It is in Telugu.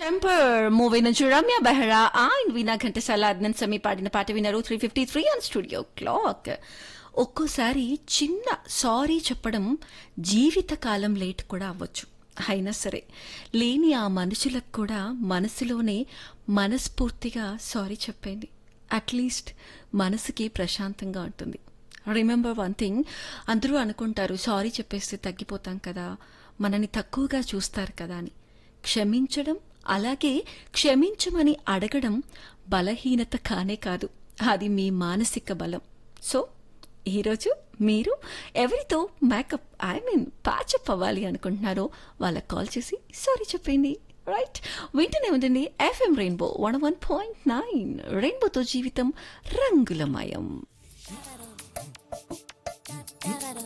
టెంపర్ మూవీ నుంచి రమ్య బెహ్రా అండ్ వీణా ఘంటసాల అద్నన్ సమీ పాడిన పాట విన్నారు three fifty three on studio clock ఒక్కోసారి చిన్న సారీ చెప్పడం జీవితకాలం లేట్ కూడా అవ్వచ్చు అయినా సరే లేని ఆ మనుషులకు కూడా మనసులోనే మనస్ఫూర్తిగా సారీ చెప్పండి అట్లీస్ట్ మనసుకి ప్రశాంతంగా ఉంటుంది రిమెంబర్ వన్ థింగ్ అందరూ అనుకుంటారు సారీ చెప్పేస్తే తగ్గిపోతాం కదా మనని తక్కువగా చూస్తారు కదా అని క్షమించడం అలాగే క్షమించమని అడగడం బలహీనత కానే కాదు అది మీ మానసిక బలం సో ఈరోజు మీరు ఎవరితో మేకప్ ఐ మీన్ ప్యాచప్ అవ్వాలి అనుకుంటున్నారో వాళ్ళకి కాల్ చేసి సారీ చెప్పండి రైట్ వింటూనే ఉండండి FM Rainbow one one point nine రెయిన్బోతో జీవితం రంగులమయం Da da